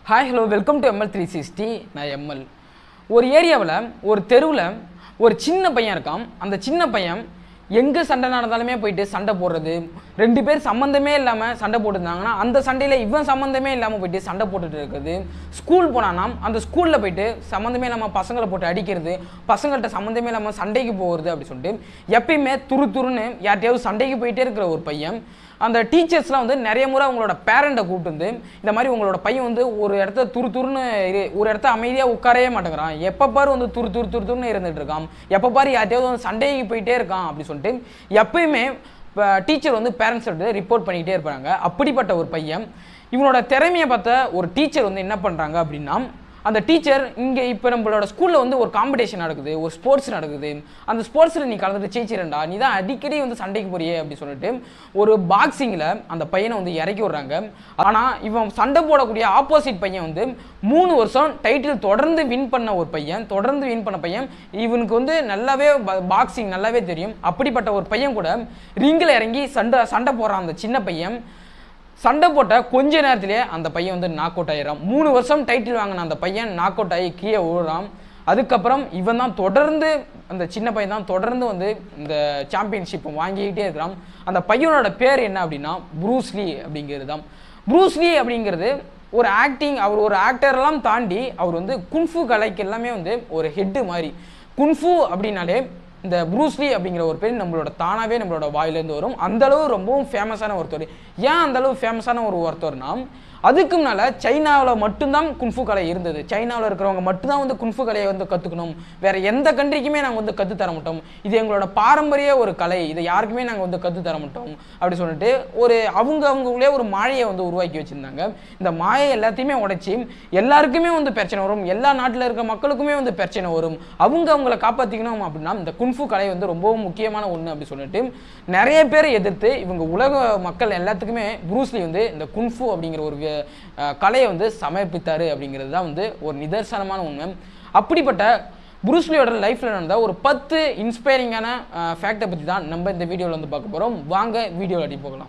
hi hello welcome to ML three sixty நான் ML ஒரு ஏரியாவில் ஒரு தெருவில் ஒரு சின்ன பையன் இருக்கான் அந்த சின்ன பையன் எங்கே சண்டை நடந்தாலுமே போயிட்டு சண்டை போடுறது ரெண்டு பேர் சம்மந்தமே இல்லாமல் சண்டை போட்டுருந்தாங்கன்னா அந்த சண்டையில் இவன் சம்மந்தமே இல்லாமல் போயிட்டு சண்டை போட்டுட்டு இருக்குது ஸ்கூல் போனானா அந்த ஸ்கூலில் போயிட்டு சம்மந்தமே இல்லாமல் பசங்களை போட்டு அடிக்கிறது பசங்கள்கிட்ட சம்மந்தமே இல்லாமல் சண்டைக்கு போகிறது அப்படி சொல்லிட்டு எப்பயுமே துரு துருன்னு யார்கிட்டயாவது சண்டைக்கு போயிட்டே இருக்கிற ஒரு பையன் அந்த டீச்சர்ஸ்லாம் வந்து நிறைய முறை அவங்களோட பேரண்ட்டை கூப்பிட்டு வந்து இந்த மாதிரி உங்களோட பையன் வந்து ஒரு இடத்த துரு துருன்னு இரு- ஒரு இடத்த அமைதியாக உட்காரவே மாட்டேங்கிறான் எப்போ பாரு வந்து துரு துரு துரு துருன்னு இருந்துட்டு இருக்கான் எப்போ பாரு யார்ட்டையாவது வந்து சண்டைக்கு போயிட்டே இருக்கான் அப்படி சொல்லிட்டு எப்பயுமே டீச்சர் வந்து பேரண்ட்ஸ் வந்து ரிப்போர்ட் பண்ணிக்கிட்டே இருப்பாங்க அப்படிப்பட்ட ஒரு பையன் இவனோட திறமையை பார்த்த ஒரு டீச்சர் வந்து என்ன பண்ணுறாங்க அப்படின்னா அந்த டீச்சர் இங்கே இப்போ நம்மளோட ஸ்கூலில் வந்து ஒரு காம்படிஷன் நடக்குது ஒரு ஸ்போர்ட்ஸ் நடக்குது அந்த ஸ்போர்ட்ஸில் நீ கலந்துட்டு ஜெயிச்சிரண்டா நீ தான் அடிக்கடி வந்து சண்டைக்கு போறியே அப்படி சொல்லிட்டு ஒரு பாக்ஸிங்கில் அந்த பையனை வந்து இறக்கி விட்றாங்க ஆனால் இவன் சண்டை போடக்கூடிய ஆப்போசிட் பையன் வந்து மூணு வருஷம் டைட்டில் தொடர்ந்து வின் பண்ண ஒரு பையன் தொடர்ந்து வின் பண்ண பையன் இவனுக்கு வந்து நல்லாவே பாக்ஸிங் நல்லாவே தெரியும் அப்படிப்பட்ட ஒரு பையன் கூட ரிங்கில் இறங்கி சண்டை சண்டை போடுறான் அந்த சின்ன பையன் சண்டை போட்ட கொஞ்ச நேரத்திலே அந்த பையன் வந்து நாக் அவுட் ஆயிடுறான் மூணு வருஷம் டைட்டில் வாங்கின அந்த பையன் நாக் அவுட் ஆகி கீழே விழுறான் அதுக்கப்புறம் இவன் தான் தொடர்ந்து அந்த சின்ன பையன் தான் தொடர்ந்து வந்து இந்த சாம்பியன்ஷிப் வாங்கிக்கிட்டே இருக்கிறான் அந்த பையனோட பேர் என்ன அப்படின்னா ப்ரூஸ்லி அப்படிங்கிறது தான் ப்ரூஸ்லி அப்படிங்கிறது ஒரு ஆக்டிங் அவர் ஒரு ஆக்டர்லாம் தாண்டி அவர் வந்து குன்ஃபு கலைக்கு எல்லாமே வந்து ஒரு ஹெட்டு மாதிரி குன்ஃபு அப்படின்னாலே இந்த ப்ரூஸ்லி அப்படிங்கிற ஒரு பேர் நம்மளோட தானாகவே நம்மளோட வாயிலேருந்து வரும் அந்த அளவு ரொம்பவும் ஃபேமஸான ஒருத்தர் ஏன் அந்த அளவு ஃபேமஸான ஒரு ஒருத்தர்னா அதுக்கு முன்னால் சைனாவில் மட்டும்தான் குன்ஃபு கலை இருந்தது சைனாவில் இருக்கிறவங்க மட்டும்தான் வந்து குன்ஃபு கலையை வந்து கற்றுக்கணும் வேற எந்த கண்ட்ரிக்குமே நாங்கள் வந்து கற்றுத் தர மாட்டோம் இது எங்களோட பாரம்பரிய ஒரு கலை இதை யாருக்குமே நாங்கள் வந்து கற்றுத் தர மாட்டோம் அப்படி சொல்லிட்டு ஒரு அவங்க அவங்களுக்குள்ளே ஒரு மாயையை வந்து உருவாக்கி வச்சுருந்தாங்க இந்த மாயை எல்லாத்தையுமே உடைச்சி எல்லாருக்குமே வந்து பிரச்சனை வரும் எல்லா நாட்டில் இருக்க மக்களுக்குமே வந்து பிரச்சனை வரும் அவங்க அவங்கள காப்பாற்றிக்கணும் அப்படின்னா இந்த குன்ஃபு கலை வந்து ரொம்பவும் முக்கியமான ஒன்று அப்படி சொல்லிட்டு நிறைய பேரை எதிர்த்து இவங்க உலக மக்கள் எல்லாத்துக்குமே ப்ரூஸ்லி வந்து இந்த குன்ஃபு அப்படிங்கிற ஒரு வே- அஹ் கலையை வந்து சமர்ப்பித்தாரு அப்படிங்கிறது தான் வந்து ஒரு நிதர்சனமான உண்மை அப்படிப்பட்ட ப்ரூஸ்லியோட லைஃப்பில் நடந்த ஒரு பத்து இன்ஸ்பைரிங்கான ஃபேக்டை பற்றி தான் நம்ம இந்த வீடியோவில் வந்து பார்க்க போகிறோம் வாங்க வீடியோவில் அடி போகலாம்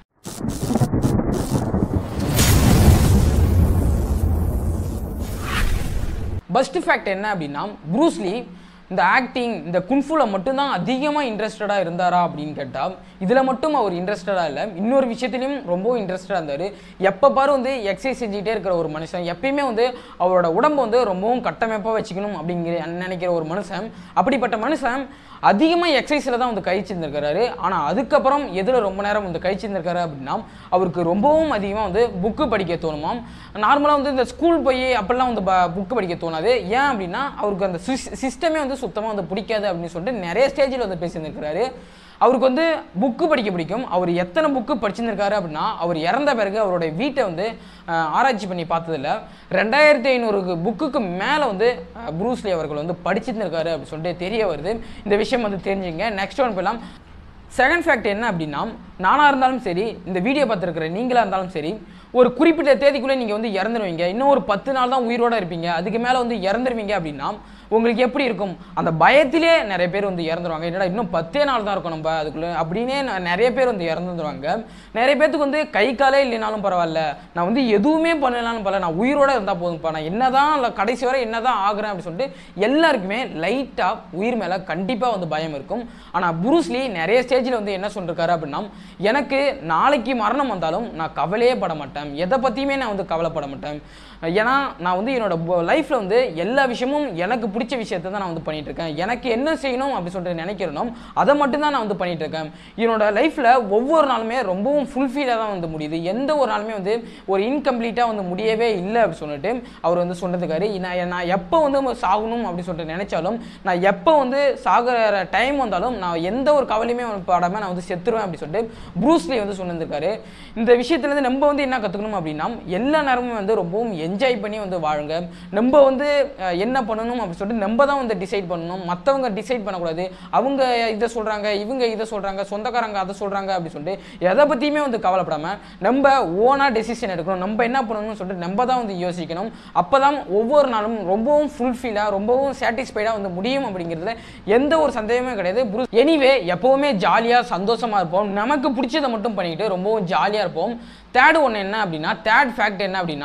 பஸ்ட் ஃபேக்ட் என்ன அப்படின்னா ப்ரூஸ்லி இந்த ஆக்டிங் இந்த குன்ஃபுல மட்டும்தான் அதிகமாக இன்ட்ரெஸ்டடாக இருந்தாரா அப்படின்னு கேட்டால் இதில் மட்டும் அவர் இன்ட்ரெஸ்டடாக இல்லை இன்னொரு விஷயத்துலையும் ரொம்ப இன்ட்ரெஸ்டடாக இருந்தார் எப்போ பாரு வந்து எக்ஸசைஸ் செஞ்சுக்கிட்டே இருக்கிற ஒரு மனுஷன் எப்பயுமே வந்து அவரோட உடம்பை வந்து ரொம்பவும் கட்டமைப்பாக வச்சுக்கணும் அப்படிங்கிற நினைக்கிற ஒரு மனுஷன் அப்படிப்பட்ட மனுஷன் அதிகமாக எக்ஸசைஸில் தான் வந்து கழிச்சிருந்திருக்காரு ஆனால் அதுக்கப்புறம் எதில் ரொம்ப நேரம் வந்து கழிச்சிருந்திருக்காரு அப்படின்னா அவருக்கு ரொம்பவும் அதிகமாக வந்து புக்கு படிக்க தோணுமாம் நார்மலாக வந்து இந்த ஸ்கூல் போய் அப்படிலாம் வந்து புக்கு படிக்க தோணாது ஏன் அப்படின்னா அவருக்கு அந்த சிஸ்டமே வந்து சுத்தமாக வந்து பிடிக்காது அப்படின்னு சொல்லிட்டு நிறைய ஸ்டேஜில் வந்து பேசியிருந்திருக்கிறாரு அவருக்கு வந்து புக்கு படிக்க பிடிக்கும் அவர் எத்தனை புக்கு படிச்சிருந்திருக்காரு அப்படின்னா அவர் இறந்த பிறகு அவருடைய வீட்டை வந்து அஹ், ஆராய்ச்சி பண்ணி பார்த்ததில்ல ரெண்டாயிரத்தி ஐநூறு புக்குக்கு மேலே வந்து அஹ், ப்ரூஸ்லி அவர்கள் வந்து படிச்சிருந்திருக்காரு அப்படின்னு சொல்லிட்டு தெரிய வருது இந்த விஷயம் வந்து தெரிஞ்சுங்க நெக்ஸ்ட் ஒன் போயிடலாம் செகண்ட் ஃபேக்ட் என்ன அப்படின்னா நானாக இருந்தாலும் சரி இந்த வீடியோ பார்த்துருக்கிற நீங்களாக இருந்தாலும் சரி ஒரு குறிப்பிட்ட தேதிக்குள்ளே நீங்கள் வந்து இறந்துருவீங்க இன்னும் ஒரு பத்து நாள் தான் உயிரோடு இருப்பீங்க அதுக்கு மேலே வந்து இறந்துருவீங்க அப்படின்னா உங்களுக்கு எப்படி இருக்கும் அந்த பயத்திலே நிறைய பேர் வந்து இறந்துருவாங்க என்னடா இன்னும் பத்தே நாள் தான் இருக்கும் நம்ம அதுக்குள்ளே அப்படின்னே ந- நிறைய பேர் வந்து இறந்துருவாங்க நிறைய பேத்துக்கு வந்து கை காலே இல்லைனாலும் பரவாயில்ல நான் வந்து எதுவுமே பண்ணலாலும் பரவாயில்ல நான் உயிரோட இருந்தால் போதும்ப்பா நான் என்னதான் இல்ல கடைசி வரை என்னதான் ஆகுறேன் அப்படின்னு சொல்லிட்டு எல்லாருக்குமே லைட்டாக உயிர் மேலே கண்டிப்பாக வந்து பயம் இருக்கும் ஆனால் புருஸ்லி நிறைய ஸ்டேஜில் வந்து என்ன சொல்லிருக்காரு அப்படின்னா எனக்கு நாளைக்கு மரணம் வந்தாலும் நான் கவலையே பட மாட்டேன் எதை பற்றியுமே நான் வந்து கவலைப்பட மாட்டேன் ஏன்னா நான் வந்து என்னோட லைஃப்பில் வந்து எல்லா விஷயமும் எனக்கு பிடிச்ச விஷயத்தை தான் நான் வந்து பண்ணிட்டு இருக்கேன் எனக்கு என்ன செய்யணும் அப்படி சொல்லிட்டு நினைக்கிறனோ அதை மட்டும்தான் நான் வந்து பண்ணிட்டு இருக்கேன் என்னோட லைஃப்பில் ஒவ்வொரு நாளுமே ரொம்பவும் ஃபுல்ஃபில்லாக தான் வந்து முடியுது எந்த ஒரு நாளுமே வந்து ஒரு இன்கம்ப்ளீட்டாக வந்து முடியவே இல்லை அப்படி சொல்லிட்டு அவர் வந்து சொன்னதுக்காரு நான் நான் எப்போ வந்து சாகணும் அப்படி சொல்லிட்டு நினைச்சாலும் நான் எப்போ வந்து சாகிற டைம் வந்தாலும் நான் எந்த ஒரு கவலையுமே படாமல் நான் வந்து செத்துருவேன் அப்படி சொல்லிட்டு ப்ரூஸ்லி வந்து சொன்னிருக்காரு இந்த விஷயத்துலேருந்து நம்ம வந்து என்ன கற்றுக்கணும் அப்படின்னா எல்லா நேரமும் வந்து ரொம்பவும் என்ஜாய் பண்ணி வந்து வாழுங்க நம்ம வந்து அஹ், என்ன பண்ணணும் அப்படி சொல்லிட்டு நம்ம தான் வந்து டிசைட் பண்ணணும் மற்றவங்க டிசைட் பண்ணக்கூடாது அவங்க இதை சொல்கிறாங்க இவங்க இதை சொல்கிறாங்க சொந்தக்காரங்க அதை சொல்கிறாங்க அப்படி சொல்லிட்டு எதை பற்றியுமே வந்து கவலைப்படாமல் நம்ம ஓனாக டெசிஷன் எடுக்கணும் நம்ம என்ன பண்ணணும்னு சொல்லிட்டு நம்ம தான் வந்து யோசிக்கணும் அப்போ தான் ஒவ்வொரு நாளும் ரொம்பவும் ஃபுல்ஃபில்லாக ரொம்பவும் சாட்டிஸ்ஃபைடாக வந்து முடியும் அப்படிங்கிறதுல எந்த ஒரு சந்தேகமே கிடையாது எனிவே எப்போவுமே ஜாலியாக சந்தோஷமாக இருப்போம் நமக்கு பிடிச்சதை மட்டும் பண்ணிக்கிட்டு ரொம்பவும் ஜாலியாக இருப்போம் தேர்ட் ஒன்று என்ன அப்படின்னா தேர்ட் ஃபேக்ட் என்ன அப்படின்னா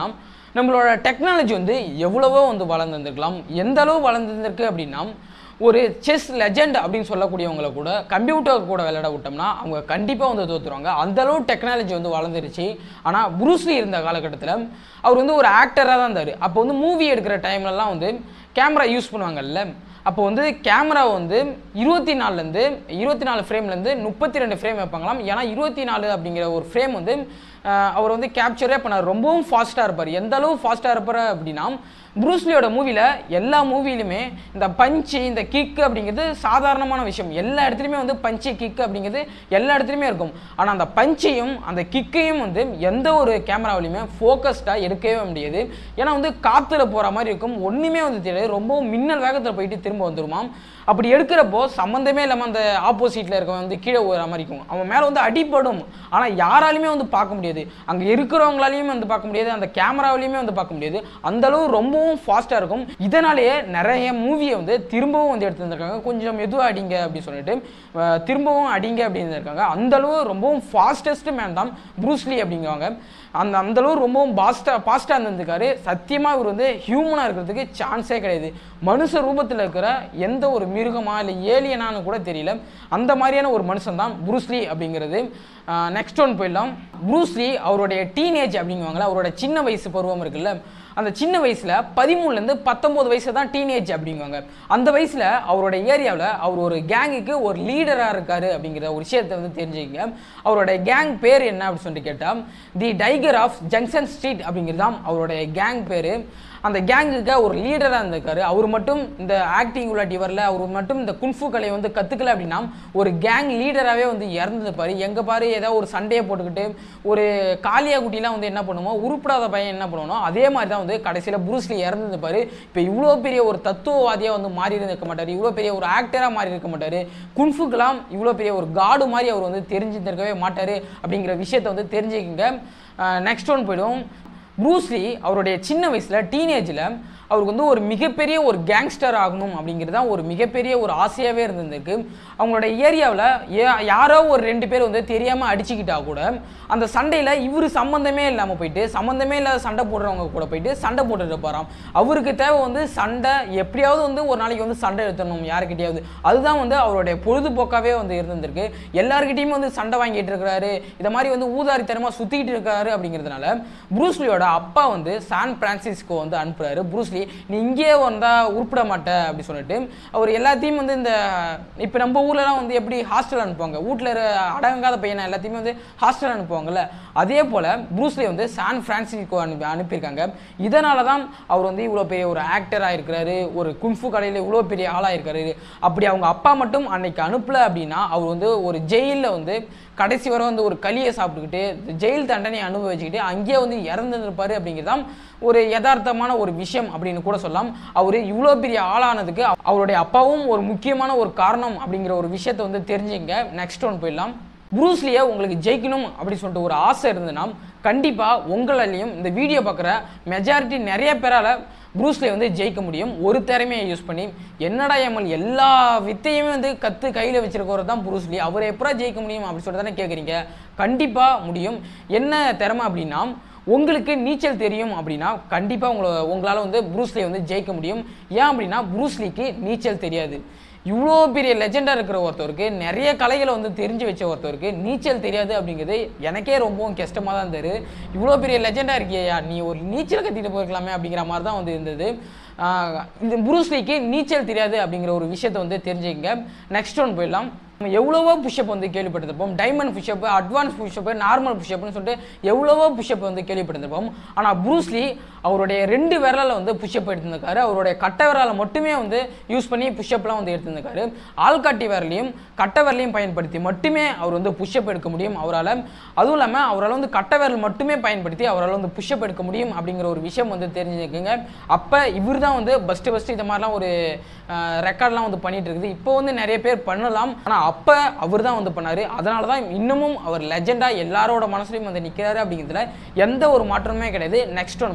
நம்மளோட டெக்னாலஜி வந்து எவ்வளவோ வந்து வளர்ந்துருந்துருக்கலாம் எந்த அளவு வளர்ந்துருக்கு அப்படின்னா ஒரு செஸ் லெஜெண்ட் அப்படின்னு சொல்லக்கூடியவங்களை கூட கம்ப்யூட்டர் கூட விளையாட விட்டோம்னா அவங்க கண்டிப்பாக வந்து தோத்துருவாங்க அந்த அளவு டெக்னாலஜி வந்து வளர்ந்துருச்சு ஆனால் புரூஸ்லி இருந்த காலகட்டத்தில் அவர் வந்து ஒரு ஆக்டராக தான் இருந்தார் அப்போ வந்து மூவி எடுக்கிற டைம்லலாம் வந்து கேமரா யூஸ் பண்ணுவாங்கல்ல அப்போ வந்து கேமரா வந்து இருபத்தி நாலுலேருந்து இருபத்தி நாலு ஃப்ரேம்லேருந்து முப்பத்தி ரெண்டு ஃப்ரேம் வைப்பாங்களாம் ஏன்னா இருபத்தி நாலு அப்படிங்கிற ஒரு ஃப்ரேம் வந்து ஆஹ், அவர் வந்து கேப்சரே பண்ணார் ரொம்பவும் ஃபாஸ்ட்டாக இருப்பார் எந்த அளவு ஃபாஸ்ட்டாக இருப்பார் அப்படின்னா ப்ரூஸ்லியோட மூவியில் எல்லா மூவிலுமே இந்த பஞ்சு இந்த கிக்கு அப்படிங்கிறது சாதாரணமான விஷயம் எல்லா இடத்துலையுமே வந்து பஞ்சு கிக்கு அப்படிங்கிறது எல்லா இடத்துலையுமே இருக்கும் ஆனால் அந்த பஞ்சையும் அந்த கிக்கையும் வந்து எந்த ஒரு கேமராவிலையுமே ஃபோக்கஸ்டாக எடுக்கவே முடியாது ஏன்னா வந்து காற்றுல போகிற மாதிரி இருக்கும் ஒன்றுமே வந்து தெரியாது ரொம்பவும் மின்னல் வேகத்தில் போயிட்டு திரும்ப வந்துருமாம் அப்படி எடுக்கிறப்போ சம்மந்தமே இல்லாமல் அந்த ஆப்போசிட்டில் இருக்கவன் வந்து கீழே ஓடுற மாதிரி இருக்கும் அவன் மேலே வந்து அடிபடும் ஆனால் யாராலையுமே வந்து பார்க்க முடியாது அங்கே இருக்கிறவங்களாலையும் வந்து பார்க்க முடியாது அந்த கேமராவிலையுமே வந்து பார்க்க முடியாது அந்த அளவு ரொம்பவும் ஃபாஸ்ட்டாக இருக்கும் இதனாலேயே நிறைய மூவியை வந்து திரும்பவும் வந்து எடுத்து வந்திருக்காங்க கொஞ்சம் மெதுவாக அடிங்க அப்படின்னு சொல்லிட்டு அஹ், திரும்பவும் அடிங்க அப்படின்னு இருக்காங்க அந்த அளவு ரொம்பவும் ஃபாஸ்டஸ்ட் மேன் தான் ப்ரூஸ்லி அப்படிங்கிறவங்க அந்த அந்த அளவு ரொம்பவும் பாஸ்ட்டாக ஃபாஸ்ட்டாக இருந்திருக்காரு சத்தியமாக இவர் வந்து ஹியூமனாக இருக்கிறதுக்கு சான்ஸே கிடையாது மனுஷ ரூபத்தில் இருக்கிற எந்த ஒரு மிருகமா இல்லை ஏலியனான்னு கூட தெரியல அந்த மாதிரியான ஒரு மனுஷன் தான் ப்ரூஸ்லி அப்படிங்கிறது நெக்ஸ்ட் ஒன் போயிடலாம் ப்ரூஸ்லி அவருடைய டீனேஜ் அப்படிங்குவாங்களா அவரோட சின்ன வயசு பருவம் இருக்குல்ல அந்த சின்ன வயசில் பதிமூணுலேருந்து பத்தொம்போது வயசு தான் டீனேஜ் அப்படிங்குவாங்க அந்த வயசில் அவரோட ஏரியாவில் அவர் ஒரு கேங்குக்கு ஒரு லீடராக இருக்காரு அப்படிங்கிற ஒரு விஷயத்தை வந்து தெரிஞ்சுக்கங்க அவரோட கேங் பேர் என்ன அப்படின்னு சொல்லிட்டு கேட்டால் the tiger of junction street அப்படிங்கிறது தான் அவருடைய கேங் பேர் அந்த கேங்குக்கு ஒரு லீடராக இருந்திருக்காரு அவர் மட்டும் இந்த ஆக்டிங் உள்ளாட்டி வரல அவர் மட்டும் இந்த குன்ஃபு கலையை வந்து கற்றுக்கல அப்படின்னா ஒரு கேங் லீடராகவே வந்து இறந்துருப்பாரு எங்கே பாரு ஏதாவது ஒரு சண்டையை போட்டுக்கிட்டு ஒரு காளியா குட்டிலாம் வந்து என்ன பண்ணுமோ உருப்படாத பையன் என்ன பண்ணுவோம் அதே மாதிரி தான் வந்து கடைசியில் புரூஸ்லி இறந்துருப்பாரு இப்போ இவ்வளோ பெரிய ஒரு தத்துவவாதியாக வந்து மாறி இருக்க மாட்டார் இவ்வளோ பெரிய ஒரு ஆக்டராக மாறி இருக்க மாட்டார் குன்ஃபுக்கெல்லாம் இவ்வளோ பெரிய ஒரு காடு மாதிரி அவர் வந்து தெரிஞ்சிருக்கவே மாட்டார் அப்படிங்கிற விஷயத்தை வந்து தெரிஞ்சுக்கிங்க நெக்ஸ்ட் ஒன் போயிடும் ப்ரூஸ்லி அவருடைய சின்ன வயசில் டீனேஜில் அவருக்கு வந்து ஒரு மிகப்பெரிய ஒரு கேங்ஸ்டர் ஆகணும் அப்படிங்கிறது தான் ஒரு மிகப்பெரிய ஒரு ஆசையாகவே இருந்திருக்கு அவங்களோட ஏரியாவில் ஏ யாரோ ஒரு ரெண்டு பேர் வந்து தெரியாமல் அடிச்சுக்கிட்டா கூட அந்த சண்டையில் இவர் சம்மந்தமே இல்லாமல் போயிட்டு சம்மந்தமே இல்லாத சண்டை போடுறவங்க கூட போயிட்டு சண்டை போட்டுட்டு இருப்பாராம் அவருக்கு தேவை வந்து சண்டை எப்படியாவது வந்து ஒரு நாளைக்கு வந்து சண்டை எடுத்துடணும் யாருக்கிட்டையாவது அதுதான் வந்து அவருடைய பொழுதுபோக்காகவே வந்து இருந்திருக்கு எல்லாருக்கிட்டையும் வந்து சண்டை வாங்கிட்டு இருக்கிறாரு இதை மாதிரி வந்து ஊதாரித்தனமாக சுற்றிக்கிட்டு இருக்காரு அப்படிங்கிறதுனால ப்ரூஸ்லியோட அப்பா வந்து சான் பிரான்சிஸ்கோ வந்து அனுப்புறாரு ப்ரூஸ்லி நீ இங்கேயே வந்தால் உருப்பிட மாட்ட அப்படி சொல்லிட்டு அவர் எல்லாத்தையும் வந்து இந்த இப்போ நம்ம ஊர்லலாம் வந்து எப்படி ஹாஸ்டல் அனுப்புவாங்க வீட்டில் அடங்காத பையனை எல்லாத்தையுமே வந்து ஹாஸ்டல் அனுப்புவாங்கல்ல அதே போல் ப்ரூஸ்லி வந்து சான் பிரான்சிஸ்கோ அனுப்பி அனுப்பியிருக்காங்க இதனால தான் அவர் வந்து இவ்வளோ பெரிய ஒரு ஆக்டராக இருக்கிறாரு ஒரு குன்ஃபு கடையில் இவ்வளோ பெரிய ஆளாக இருக்காரு அப்படி அவங்க அப்பா மட்டும் அன்னைக்கு அனுப்பல அப்படின்னா அவர் வந்து ஒரு ஜெயிலில் வந்து கடைசி வரை வந்து ஒரு களியை சாப்பிட்டுக்கிட்டு ஜெயில் தண்டனை அனுபவிச்சுக்கிட்டு அங்கேயே வந்து இறந்துருப்பாரு அப்படிங்கிறது தான் ஒரு யதார்த்தமான ஒரு விஷயம் அப்படின்னு கூட சொல்லலாம் அவர் இவ்வளோ பெரிய ஆளானதுக்கு அவருடைய அப்பாவும் ஒரு முக்கியமான ஒரு காரணம் அப்படிங்கிற ஒரு விஷயத்தை வந்து தெரிஞ்சுங்க நெக்ஸ்ட் ஒன் போயிடலாம் ப்ரூஸ்லியை உங்களுக்கு ஜெயிக்கணும் அப்படின்னு சொல்லிட்டு ஒரு ஆசை இருந்ததுன்னா கண்டிப்பாக உங்களாலையும் இந்த வீடியோ பார்க்குற மெஜாரிட்டி நிறைய பேரால் ப்ரூஸ்லி வந்து ஜெயிக்க முடியும் ஒரு திறமையை யூஸ் பண்ணி என்னடா எம்எல் எல்லா வித்தையுமே வந்து கற்று கையில் வச்சிருக்கவர் தான் ப்ரூஸ்லி அவர் எப்படா ஜெயிக்க முடியும் அப்படின்னு சொல்லிட்டு தானே கேட்குறீங்க கண்டிப்பாக முடியும் என்ன திறமை அப்படின்னா உங்களுக்கு நீச்சல் தெரியும் அப்படின்னா கண்டிப்பாக உங்களை உங்களால் வந்து ப்ரூஸ்லி வந்து ஜெயிக்க முடியும் ஏன் அப்படின்னா ப்ரூஸ்லிக்கு நீச்சல் தெரியாது இவ்வளோ பெரிய லெஜெண்டாக இருக்கிற ஒருத்தருக்கு நிறைய கலைகளை வந்து தெரிஞ்சு வச்ச ஒருத்தருக்கு நீச்சல் தெரியாது அப்படிங்கிறது எனக்கே ரொம்பவும் கஷ்டமாக தான் இருந்தது இவ்வளோ பெரிய லெஜெண்டாக இருக்கியா நீ ஒரு நீச்சல் கத்திட்டு போயிருக்கலாமே அப்படிங்கிற மாதிரி தான் வந்து இருந்தது ஆஹ் இந்த புரூஸ்லிக்கு நீச்சல் தெரியாது அப்படிங்கிற ஒரு விஷயத்தை வந்து தெரிஞ்சுக்கங்க நெக்ஸ்ட் ஒன் போயிடலாம் நம்ம எவ்வளவோ புஷ்அப் வந்து கேள்விப்பட்டிருப்போம் diamond push up advance push up normal புஷ்அப்னு சொல்லிட்டு எவ்வளவோ புஷ்அப் வந்து கேள்விப்பட்டிருப்போம் ஆனால் ப்ரூஸ்லி அவருடைய ரெண்டு விரலில் வந்து புஷ்அப் எடுத்திருந்திருக்காரு அவருடைய கட்டை விரலை மட்டுமே வந்து யூஸ் பண்ணி புஷ்அப்லாம் வந்து எடுத்திருந்திருக்காரு ஆள்காட்டி விரலையும் கட்டை விரலையும் பயன்படுத்தி மட்டுமே அவர் வந்து புஷ்அப் எடுக்க முடியும் அவரால் அதுவும் இல்லாமல் அவரால் வந்து கட்டை விரல் மட்டுமே பயன்படுத்தி அவரால் வந்து புஷ்அப் எடுக்க முடியும் அப்படிங்கிற ஒரு விஷயம் வந்து தெரிஞ்சுக்கோங்க அப்போ இவர் தான் வந்து ஃபஸ்ட்டு ஃபஸ்ட்டு இந்த மாதிரிலாம் ஒரு ரெக்கார்ட்லாம் வந்து பண்ணிட்டு இருக்குது இப்போ வந்து நிறைய பேர் பண்ணலாம் ஆனால் அப்போ அவர் தான் வந்து பண்ணார் அதனால தான் இன்னமும் அவர் லெஜெண்டாக எல்லாரோட மனசுலையும் வந்து நிற்கிறாரு அப்படிங்கிறதுல எந்த ஒரு மாற்றமுமே கிடையாது நெக்ஸ்ட் ஒன் போயிடலாம்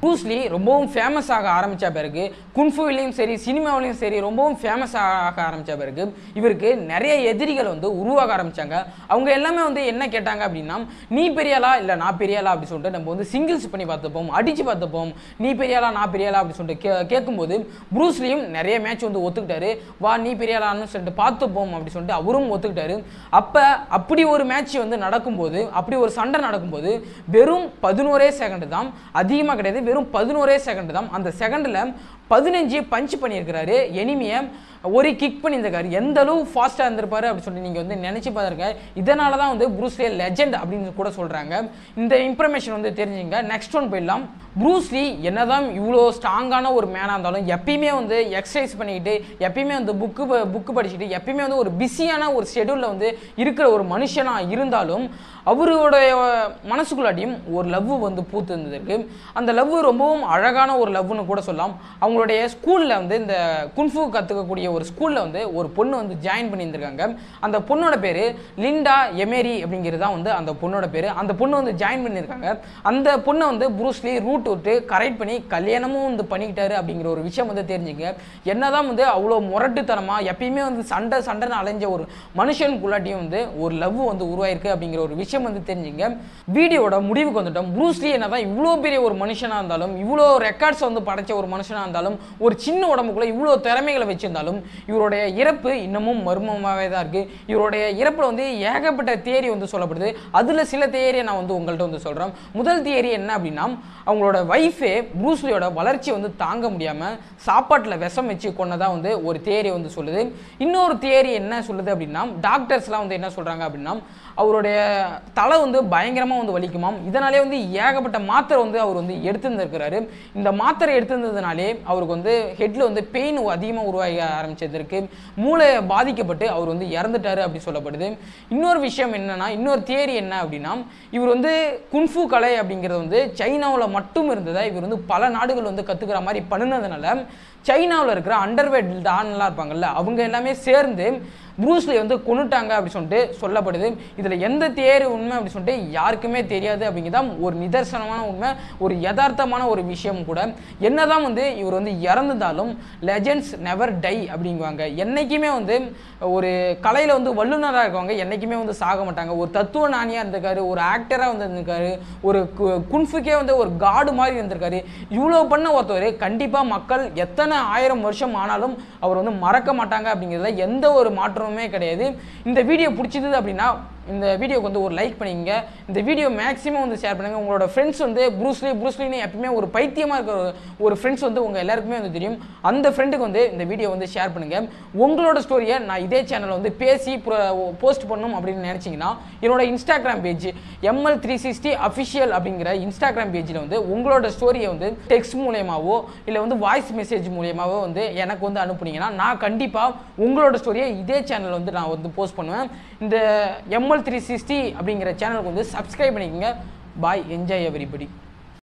ப்ரூஸ்லி ரொம்பவும் ஃபேமஸ் ஆக ஆரம்பித்த பிறகு குன்ஃபுவிலையும் சரி சினிமாவிலையும் சரி ரொம்பவும் ஃபேமஸ் ஆக ஆரம்பித்த பிறகு இவருக்கு நிறைய எதிரிகள் வந்து உருவாக ஆரம்பிச்சாங்க அவங்க எல்லாமே வந்து என்ன கேட்டாங்க அப்படின்னா நீ பெரியாளா இல்லை நான் பெரியாளா அப்படி சொல்லிட்டு நம்ம வந்து சிங்கிள்ஸ் பண்ணி பார்த்துப்போம் அடிச்சு பார்த்துப்போம் நீ பெரியாளா நான் பெரியாளா அப்படி சொல்லிட்டு கே கேட்கும்போது ப்ரூஸ்லியும் நிறைய மேட்ச் வந்து ஒத்துக்கிட்டாரு வா நீ பெரியாளான்னு சொல்லிட்டு பார்த்துப்போம் அப்படி சொல்லிட்டு அவரும் ஒத்துக்கிட்டாரு அப்போ அப்படி ஒரு மேட்ச் வந்து நடக்கும்போது அப்படி ஒரு சண்டை நடக்கும்போது வெறும் பதினோரே செகண்ட் தான் அதிகமாக கிடையாது வெறும் பதினோரே செகண்ட் தான் அந்த செகண்டில் பதினஞ்சு பஞ்ச் பண்ணியிருக்கிறாரு எனிமியை ஒரு கிக் பண்ணியிருக்காரு எந்த அளவு ஃபாஸ்ட்டாக இருந்திருப்பாரு அப்படின்னு சொல்லி நீங்கள் வந்து நினச்சி பார்த்துருங்க இதனால தான் வந்து ப்ரூஸ்லி லெஜெண்ட் அப்படின்னு கூட சொல்கிறாங்க இந்த இன்ஃபர்மேஷன் வந்து தெரிஞ்சுங்க நெக்ஸ்ட் ஒன் போயிடலாம் ப்ரூஸ்லி என்னதான் இவ்வளோ ஸ்ட்ராங்கான ஒரு மேனாக இருந்தாலும் எப்பயுமே வந்து எக்ஸசைஸ் பண்ணிக்கிட்டு எப்பயுமே வந்து புக்கு புக்கு படிச்சுட்டு எப்பயுமே வந்து ஒரு பிஸியான ஒரு ஷெடியூலில் வந்து இருக்கிற ஒரு மனுஷனாக இருந்தாலும் அவருடைய மனசுக்குள்ளாட்டியும் ஒரு லவ் வந்து பூத்து இருந்ததற்கு அந்த லவ் ரொம்பவும் அழகான ஒரு லவ்னு கூட சொல்லலாம் அவங்களுடைய ஸ்கூலில் வந்து இந்த குன்ஃபு கற்றுக்கக்கூடிய ஒரு ஸ்கூலில் வந்து ஒரு பொண்ணு வந்து ஜாயின் பண்ணியிருந்திருக்காங்க அந்த பொண்ணோட பேர் லிண்டா எமேரி அப்படிங்கிறது தான் வந்து அந்த பொண்ணோட பேர் அந்த பொண்ணு வந்து ஜாயின் பண்ணியிருக்காங்க அந்த பொண்ணை வந்து ப்ரூஸ்லி ரூட் விட்டு கரெக்ட் பண்ணி கல்யாணமும் வந்து பண்ணிக்கிட்டாரு அப்படிங்கிற ஒரு விஷயம் வந்து தெரிஞ்சுங்க என்னதான் வந்து அவ்வளோ முரட்டுத்தனமாக எப்பயுமே வந்து சண்டை சண்டைன்னு அலைஞ்ச ஒரு மனுஷனுக்குள்ளாட்டியும் வந்து ஒரு லவ் வந்து உருவாயிருக்கு அப்படிங்கிற ஒரு விஷயம் வந்து தெரிஞ்சுங்க வீடியோட முடிவுக்கு வந்துட்டோம் ப்ரூஸ்லி என்னதான் இவ்வளோ பெரிய ஒரு மனுஷனாக இருந்தாலும் இவ்வளோ ரெக்கார்ட்ஸ் வந்து படைச்ச ஒரு மனுஷனாக இருந்தாலும் ஒரு சின்ன உடம்புக்குள்ள இவ்வளோ திறமைகளை வச்சிருந்தாலும் இவருடைய இறப்பு இன்னமும் மர்மமாகவே தான் இருக்குது இவருடைய இறப்பில் வந்து ஏகப்பட்ட தேரி வந்து சொல்லப்படுது அதில் சில தேரியை நான் வந்து உங்கள்கிட்ட வந்து சொல்கிறேன் முதல் தேரி என்ன அப்படின்னா அவங்களோட ஒய்ஃபே ப்ரூஸ்லியோட வளர்ச்சி வந்து தாங்க முடியாமல் சாப்பாட்டில் விஷம் வச்சு கொண்டதாக வந்து ஒரு தேரி வந்து சொல்லுது இன்னொரு தேரி என்ன சொல்லுது அப்படின்னா டாக்டர்ஸ்லாம் வந்து என்ன சொல்கிறாங்க அப்படின்னா அவருடைய தலை வந்து பயங்கரமாக வந்து வலிக்குமாம் இதனாலே வந்து ஏகப்பட்ட மாத்திரை வந்து அவர் வந்து எடுத்துருந்துருக்கிறாரு இந்த மாத்திரை எடுத்திருந்ததுனாலே அவருக்கு வந்து ஹெட்டில் வந்து பெயின் அதிகமாக உருவாகி ஆரம்பிச்சதற்கு மூளை பாதிக்கப்பட்டு அவர் வந்து இறந்துட்டாரு அப்படி சொல்லப்படுது இன்னொரு விஷயம் என்னன்னா இன்னொரு தியரி என்ன அப்படின்னா இவர் வந்து குன்ஃபு கலை அப்படிங்கிறது வந்து சைனாவில் மட்டும் இருந்ததை இவர் வந்து பல நாடுகள் வந்து கற்றுக்கிற மாதிரி பண்ணினதுனால சைனாவில் இருக்கிற அண்டர்வேட் டான்லாம் இருப்பாங்கல்ல அவங்க எல்லாமே சேர்ந்து ப்ரூஸ்லி வந்து கொண்டுட்டாங்க அப்படி சொல்லிட்டு சொல்லப்படுது இதில் எந்த தேர் உண்மை அப்படி சொல்லிட்டு யாருக்குமே தெரியாது அப்படிங்கிறதான் ஒரு நிதர்சனமான உண்மை ஒரு யதார்த்தமான ஒரு விஷயம் கூட என்னதான் வந்து இவர் வந்து இறந்துட்டாலும் லெஜெண்ட்ஸ் நெவர் டை அப்படிங்குவாங்க என்றைக்குமே வந்து ஒரு கலையில் வந்து வல்லுநராக இருக்கவங்க என்றைக்குமே வந்து சாக மாட்டாங்க ஒரு தத்துவ ஞானியாக இருந்திருக்காரு ஒரு ஆக்டராக வந்து இருந்திருக்காரு ஒரு கு- குன்ஃபுக்கே வந்து ஒரு காடு மாதிரி இருந்திருக்காரு இவ்வளோ பண்ண ஒருத்தவர் கண்டிப்பாக மக்கள் எத்தனை ஆயிரம் வருஷம் ஆனாலும் அவர் வந்து மறக்க மாட்டாங்க அப்படிங்கிறதுல எந்த ஒரு மாற்றமுமே கிடையாது இந்த வீடியோ பிடிச்சிது அப்படின்னா இந்த வீடியோக்கு வந்து ஒரு லைக் பண்ணிக்கங்க இந்த வீடியோ மேக்ஸிமம் வந்து ஷேர் பண்ணுங்கள் உங்களோட ஃப்ரெண்ட்ஸ் வந்து ப்ரூஸ்லி ப்ரூஸ்லின்னு எப்பயுமே ஒரு பைத்தியமாக இருக்கிற ஒரு- ஒரு ஃப்ரெண்ட்ஸ் வந்து உங்கள் எல்லாருக்குமே வந்து தெரியும் அந்த ஃப்ரெண்டுக்கு வந்து இந்த வீடியோ வந்து ஷேர் பண்ணுங்கள் உங்களோட ஸ்டோரியை நான் இதே சேனலில் வந்து பேசி போஸ்ட் பண்ணணும் அப்படின்னு நினச்சிங்கன்னா என்னோட Instagram page ML three sixty official அப்படிங்கிற இன்ஸ்டாகிராம் பேஜில் வந்து உங்களோட ஸ்டோரியை வந்து டெக்ஸ்ட் மூலியமாவோ இல்லை வந்து வாய்ஸ் மெசேஜ் மூலியமாவோ வந்து எனக்கு வந்து அனுப்புனீங்கன்னா நான் கண்டிப்பாக உங்களோட ஸ்டோரியை இதே சேனலில் வந்து நான் வந்து போஸ்ட் பண்ணுவேன் இந்த எம்எல் த்ரீ சிக்ஸ்டி அப்படிங்கிற சேனலுக்கு வந்து சப்ஸ்கிரைப் பண்ணிக்கோங்க பாய் என்ஜாய் எவரிபடி